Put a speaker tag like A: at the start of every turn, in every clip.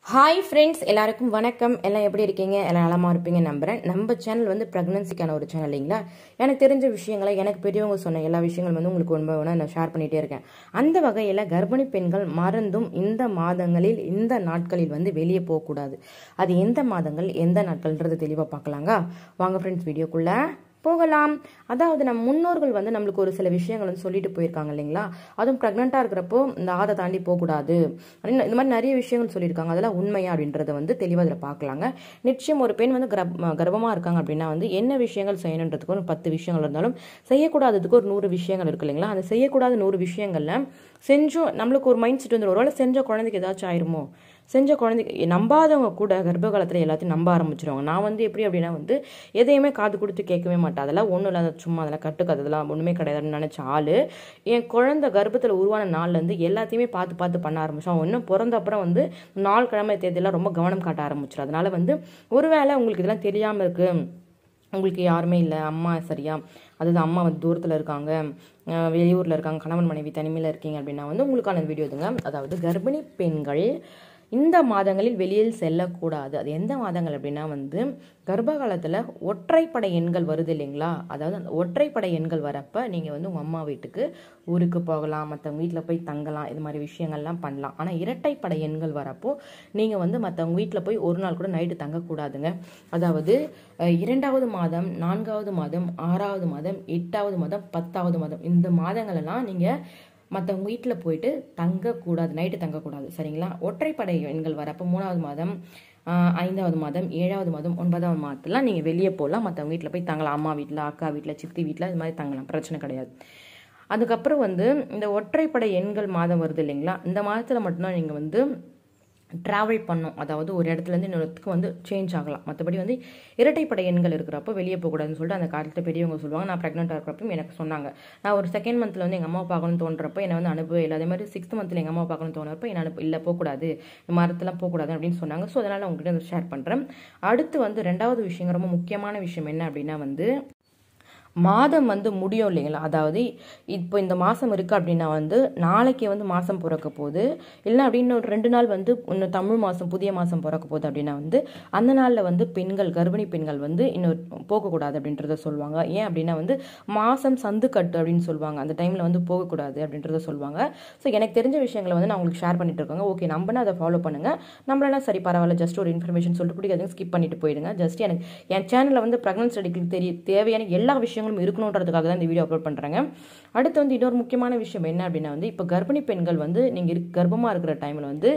A: hi friends எல்லாருக்கும் வணக்கம் எல்லாம் எப்படி இருக்கீங்க எல்லாம் நலமாக இருப்பீங்க நம்புறேன் நம்ம சேனல் வந்து ப்ரெக்னன்சிக்கான ஒரு சேனல் இல்லைங்களா எனக்கு தெரிஞ்ச விஷயங்களை எனக்கு பெரியவங்க சொன்ன எல்லா விஷயங்களும் வந்து உங்களுக்கு ஒன்று ஒன்றா நான் ஷேர் பண்ணிகிட்டே இருக்கேன் அந்த வகையில் கர்ப்பிணி பெண்கள் மறந்தும் இந்த மாதங்களில் இந்த நாட்களில் வந்து வெளியே போகக்கூடாது அது எந்த மாதங்கள் எந்த நாட்கள்ன்றது தெளிவாக பார்க்கலாங்க வாங்க ஃப்ரெண்ட்ஸ் வீடியோக்குள்ளே போகலாம் அதாவது நம்ம முன்னோர்கள் வந்து நம்மளுக்கு ஒரு சில விஷயங்கள் வந்து சொல்லிட்டு போயிருக்காங்க இல்லைங்களா அதுவும் ப்ரெக்னெண்ட்டாக இருக்கிறப்போ இந்த ஆதை தாண்டி போகக்கூடாது அப்படின்னு இந்த மாதிரி நிறைய விஷயங்கள் சொல்லியிருக்காங்க அதெல்லாம் உண்மையா அப்படின்றத வந்து தெளிவாக அதில் பார்க்கலாங்க நிச்சயம் ஒரு பெண் வந்து கர்ப் கர்ப்பமாக இருக்காங்க அப்படின்னா வந்து என்ன விஷயங்கள் செய்யணுன்றதுக்கு ஒரு பத்து விஷயங்கள் இருந்தாலும் செய்யக்கூடாததுக்கு ஒரு நூறு விஷயங்கள் இருக்கு இல்லைங்களா அந்த செய்யக்கூடாத நூறு விஷயங்களில் செஞ்சும் நம்மளுக்கு ஒரு மைண்ட் செட் வந்து ஒருவேளை செஞ்ச குழந்தைக்கு ஏதாச்சும் ஆயிருமோ செஞ்ச குழந்தைக்கு நம்பாதவங்க கூட கர்ப்ப காலத்தில் எல்லாத்தையும் நம்ப ஆரம்பிச்சிருவாங்க நான் வந்து எப்படி அப்படின்னா வந்து எதையுமே காது கொடுத்து கேட்கவே மாட்டேன் அதெல்லாம் ஒன்றும் இல்லாத சும்மா அதெல்லாம் கட்டுக்காது அதெல்லாம் ஒன்றுமே கிடையாதுன்னு நினச்ச ஆள் என் குழந்தை கர்ப்பத்தில் உருவான நாள்லேருந்து எல்லாத்தையுமே பார்த்து பார்த்து பண்ண ஆரம்பிச்சோம் இன்னும் பிறந்த அப்புறம் வந்து நாள் கிழமை தேதியெல்லாம் ரொம்ப கவனம் காட்ட ஆரம்பிச்சிடும் அதனால வந்து ஒருவேளை உங்களுக்கு இதெல்லாம் தெரியாமல் இருக்குது உங்களுக்கு யாருமே இல்லை அம்மா சரியா அதாவது அம்மா வந்து தூரத்தில் இருக்காங்க வெளியூரில் இருக்காங்க கணவன் மனைவி தனிமையில் இருக்கீங்க அப்படின்னா வந்து உங்களுக்கான வீடியோ இதுங்க அதாவது கர்ப்பிணி பெண்கள் இந்த மாதங்களில் வெளியில் செல்லக்கூடாது அது எந்த மாதங்கள் அப்படின்னா வந்து கர்ப்ப காலத்தில் ஒற்றைப்படை எண்கள் வருது இல்லைங்களா அதாவது அந்த ஒற்றைப்படை எண்கள் வரப்போ நீங்கள் வந்து உங்கள் அம்மா வீட்டுக்கு ஊருக்கு போகலாம் மற்றவங்க வீட்டில் போய் தங்கலாம் இது மாதிரி விஷயங்கள்லாம் பண்ணலாம் ஆனால் இரட்டைப்படை எண்கள் வரப்போ நீங்கள் வந்து மற்றவங்க வீட்டில் போய் ஒரு நாள் கூட நைட்டு தங்கக்கூடாதுங்க அதாவது இரண்டாவது மாதம் நான்காவது மாதம் ஆறாவது மாதம் எட்டாவது மாதம் பத்தாவது மாதம் இந்த மாதங்களெல்லாம் நீங்கள் மற்றவங்க வீட்டில் போயிட்டு தங்கக்கூடாது நைட்டு தங்கக்கூடாது சரிங்களா ஒற்றைப்படை எண்கள் வரப்போ மூணாவது மாதம் ஐந்தாவது மாதம் ஏழாவது மாதம் ஒன்பதாவது மாதத்துலாம் நீங்கள் வெளியே போகலாம் மற்றவங்க வீட்டில் போய் தங்கலாம் அம்மா வீட்டில் அக்கா வீட்டில் சித்தி வீட்டில் இது மாதிரி தங்கலாம் பிரச்சனை கிடையாது அதுக்கப்புறம் வந்து இந்த ஒற்றைப்படை எண்கள் மாதம் வருது இல்லைங்களா இந்த மாதத்தில் மட்டும்தான் நீங்கள் வந்து ட்ராவல் பண்ணும் அதாவது ஒரு இடத்துலேருந்து இன்னொருத்துக்கு வந்து சேஞ்ச் ஆகலாம் மற்றபடி வந்து இரட்டைப்படை எண்கள் இருக்கிறப்போ வெளியே போகக்கூடாதுன்னு சொல்லிட்டு அந்த காலத்தில் பெரியவங்க சொல்லுவாங்க நான் ப்ரெக்னெண்ட்டாக இருக்கிறப்ப எனக்கு சொன்னாங்க நான் ஒரு செகண்ட் மந்தில் வந்து எங்கள் அம்மா பார்க்கணும்னு தோன்றப்போ என்னை வந்து அனுப்பவே இல்லை அதே மாதிரி சிக்ஸ்த் மந்தில் எங்கள் அம்மா பார்க்கணும்னு தோணுறப்போ என்ன அனுப்ப இல்லை போகக்கூடாது இந்த மரத்தெல்லாம் போகக்கூடாது அப்படின்னு சொன்னாங்க ஸோ அதனால் உங்ககிட்ட வந்து ஷேர் பண்ணுறேன் அடுத்து வந்து ரெண்டாவது விஷயம் ரொம்ப முக்கியமான விஷயம் என்ன அப்படின்னா வந்து மாதம் வந்து முடியும் இல்லைங்களா அதாவது இப்போ இந்த மாதம் இருக்குது அப்படின்னா வந்து நாளைக்கு வந்து மாதம் பிறக்க போகுது இல்லை அப்படின்னு ஒரு ரெண்டு நாள் வந்து இன்னும் தமிழ் மாதம் புதிய மாதம் பிறக்க போகுது அப்படின்னா வந்து அந்த நாளில் வந்து பெண்கள் கர்ப்பிணி பெண்கள் வந்து இன்னொரு போகக்கூடாது அப்படின்றத சொல்லுவாங்க ஏன் அப்படின்னா வந்து மாதம் சந்து கட்டு அப்படின்னு சொல்லுவாங்க அந்த டைமில் வந்து போகக்கூடாது அப்படின்றத சொல்லுவாங்க ஸோ எனக்கு தெரிஞ்ச விஷயங்களை வந்து நான் உங்களுக்கு ஷேர் பண்ணிட்டு இருக்காங்க ஓகே நம்பினா அதை ஃபாலோ பண்ணுங்கள் நம்மளால சரி பரவாயில்ல ஜஸ்ட் ஒரு இன்ஃபர்மேஷன் சொல்லிட்டு பிடிக்காதுங்க ஸ்கிப் பண்ணிட்டு போயிடுங்க ஜஸ்ட் எனக்கு என் சேனலில் வந்து ப்ரெக்னன்சி ஸ்டடிக்கு தெரிய தேவையான எல்லா விஷயங்களும் இருக்கணுன்றதுக்காக தான் இந்த வீடியோ அப்லோட் பண்ணுறாங்க அடுத்து வந்து இன்னொரு முக்கியமான விஷயம் என்ன அப்படின்னா வந்து இப்போ கர்ப்பிணி பெண்கள் வந்து நீங்கள் கர்ப்பமாக இருக்கிற டைமில் வந்து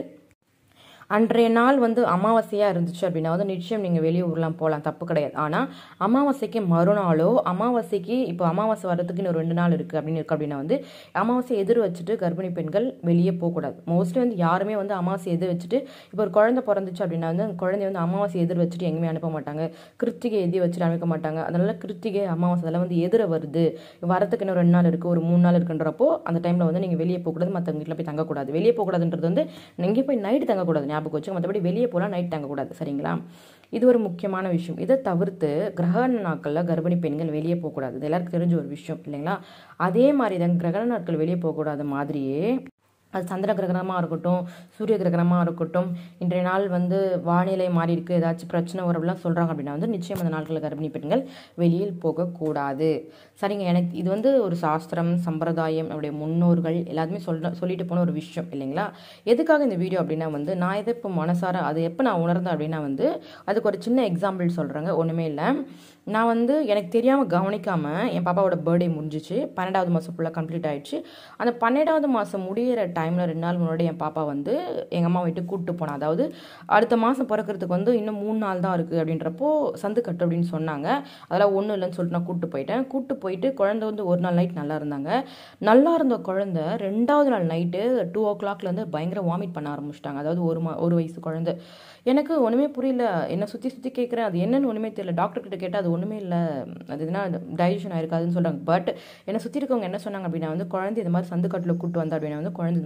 A: அன்றைய நாள் வந்து அமாவாசையாக இருந்துச்சு அப்படின்னா வந்து நிச்சயம் நீங்கள் வெளியே ஊர்லாம் போகலாம் தப்பு கிடையாது ஆனால் அமாவாசைக்கு மறுநாளோ அமாவாசைக்கு இப்போ அமாவாசை வரதுக்கு இன்னும் ரெண்டு நாள் இருக்குது அப்படின்னு இருக்கு அப்படின்னா வந்து அமாவாசை எதிர் வச்சுட்டு கர்ப்பிணி பெண்கள் வெளியே போகக்கூடாது மோஸ்ட்லி வந்து யாருமே வந்து அமாவாசை எதிர் வச்சுட்டு இப்போ ஒரு குழந்தை பிறந்துச்சு அப்படின்னா வந்து அந்த குழந்தைய வந்து அமாவாசை எதிர் வச்சுட்டு எங்கேயுமே அனுப்ப மாட்டாங்க கிருத்திகை எதி வச்சுட்டு அனுப்ப மாட்டாங்க அதனால கிருத்திகை அமாவாசை அதெல்லாம் வந்து எதிர வருது வரத்துக்கு இன்னும் ரெண்டு நாள் இருக்குது ஒரு மூணு நாள் இருக்குன்றப்போ அந்த டைமில் வந்து நீங்கள் வெளியே போகக்கூடாது மற்றவங்க வீட்டில் போய் தங்கக்கூடாது வெளியே போகக்கூடாதுன்றது வந்து நீங்கள் போய் நைட்டு தங்கக்கூடாது ஞாபகம் வச்சு மற்றபடி வெளியே போகலாம் நைட் தங்கக்கூடாது சரிங்களா இது ஒரு முக்கியமான விஷயம் இதை தவிர்த்து கிரகண நாட்களில் கர்ப்பிணி பெண்கள் வெளியே போகக்கூடாது இது எல்லாருக்கும் தெரிஞ்ச ஒரு விஷயம் இல்லைங்களா அதே மாதிரி தான் கிரகண நாட்கள் வெளியே போகக்கூடாத மாதிரியே அது சந்திர கிரகணமாக இருக்கட்டும் சூரிய கிரகணமாக இருக்கட்டும் இன்றைய நாள் வந்து வானிலை மாறி இருக்குது ஏதாச்சும் பிரச்சனை வரலாம் சொல்கிறாங்க அப்படின்னா வந்து நிச்சயம் அந்த நாட்களில் கர்ப்பிணி பெண்கள் வெளியில் போகக்கூடாது சரிங்க எனக்கு இது வந்து ஒரு சாஸ்திரம் சம்பிரதாயம் நம்முடைய முன்னோர்கள் எல்லாத்துமே சொல்ற சொல்லிட்டு போன ஒரு விஷயம் இல்லைங்களா எதுக்காக இந்த வீடியோ அப்படின்னா வந்து நான் எதை இப்போ மனசார அது எப்போ நான் உணர்ந்தேன் அப்படின்னா வந்து அதுக்கு ஒரு சின்ன எக்ஸாம்பிள் சொல்கிறேங்க ஒன்றுமே இல்லை நான் வந்து எனக்கு தெரியாமல் கவனிக்காமல் என் பாப்பாவோட பர்த்டே முடிஞ்சிச்சு பன்னெண்டாவது மாதம் ஃபுல்லாக கம்ப்ளீட் ஆயிடுச்சு அந்த பன்னெண்டாவது மாதம் முடியிற டைமில் ரெண்டு நாள் முன்னாடி என் பாப்பா வந்து எங்கள் அம்மா வீட்டுக்கு கூப்பிட்டு போனேன் அதாவது அடுத்த மாதம் பிறக்கிறதுக்கு வந்து இன்னும் மூணு நாள் தான் இருக்குது அப்படின்றப்போ சந்து கட்டு அப்படின்னு சொன்னாங்க அதெல்லாம் ஒன்றும் இல்லைன்னு சொல்லிட்டு நான் கூப்பிட்டு போயிட்டேன் கூப்பிட்டு போயிட்டு குழந்தை வந்து ஒரு நாள் நைட் நல்லா இருந்தாங்க நல்லா இருந்த குழந்தை ரெண்டாவது நாள் நைட்டு டூ ஓ கிளாக்லேருந்து பயங்கர வாமிட் பண்ண ஆரம்பிச்சிட்டாங்க அதாவது ஒரு மா ஒரு வயசு குழந்தை எனக்கு ஒன்றுமே புரியல என்ன சுற்றி சுற்றி கேட்குறேன் அது என்னன்னு ஒன்றுமே தெரியல டாக்டர் கிட்ட கேட்டால் அது ஒன்றுமே இல்லை அது எதுனா டைஜஷன் ஆயிருக்காதுன்னு சொல்கிறாங்க பட் என்னை சுற்றி இருக்கவங்க என்ன சொன்னாங்க அப்படின்னா வந்து குழந்தை இது மாதிரி சந்துக்கட்டில் கூட்டு வந்தா அப்படின்னா வந்து குழந்தை இது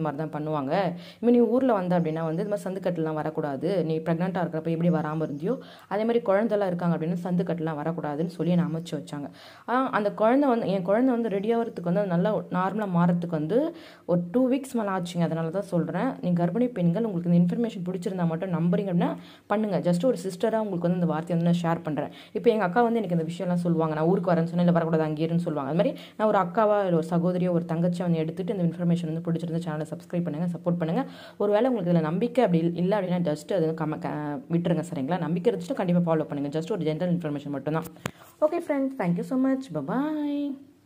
A: மாதிரி தான் பண்ணுவாங்க இப்போ நீ ஊரில் வந்த அப்படின்னா வந்து இது மாதிரி சந்துக்கட்டுலாம் வரக்கூடாது நீ ப்ரெக்னெண்ட்டாக இருக்கிறப்ப எப்படி வராமல் இருந்தியோ அதே மாதிரி குழந்தெல்லாம் இருக்காங்க அப்படின்னா சந்துக்கட்டுலாம் வரக்கூடாதுன்னு சொல்லி என்னை அமைச்சு வச்சாங்க ஆனால் அந்த குழந்தை வந்து என் குழந்தை வந்து ரெடி ஆகிறதுக்கு வந்து நல்லா நார்மலாக மாறத்துக்கு வந்து ஒரு டூ வீக்ஸ் மேலே ஆச்சுங்க அதனால தான் சொல்கிறேன் நீங்கள் கர்ப்பிணி பெண்கள் உங்களுக்கு இந்த இன்ஃபர்மேஷன் பிடிச்சிருந்தா மட்டும் நம்புறீங்க அப்படின்னா பண்ணுங்கள் ஜஸ்ட் ஒரு சிஸ்டராக உங்களுக்கு வந்து இந்த வார்த்தையை வந்து நான் ஷேர் பண்ணுறேன் இப்போ எங்கள் அக்கா வந்து எனக்கு இந்த விஷயம்லாம் சொல்லுவாங்க நான் ஊருக்கு வரேன்னு சொன்னால் இல்லை வரக்கூடாது அங்கே இருன்னு சொல்லுவாங்க அது மாதிரி நான் ஒரு அக்காவா இல்லை ஒரு சகோதரியோ ஒரு தங்கச்சியை வந்து எடுத்துட்டு இந்த இன்ஃபர்மேஷன் வந்து பிடிச்சிருந்த சேனலை சப்ஸ்கிரைப் பண்ணுங்கள் சப்போர்ட் பண்ணுங்கள் ஒருவேளை உங்களுக்கு இதில் நம்பிக்கை அப்படி இல்லை அப்படின்னா ஜஸ்ட் அது கம க- விட்டுருங்க சரிங்களா நம்பிக்கை இருந்துச்சுட்டு கண்டிப்பாக ஃபாலோ பண்ணுங்கள் ஜஸ்ட் ஒரு ஜென்ரல் இன்ஃபர்மேஷன் மட்டும்தான் okay friends thank you so much bye bye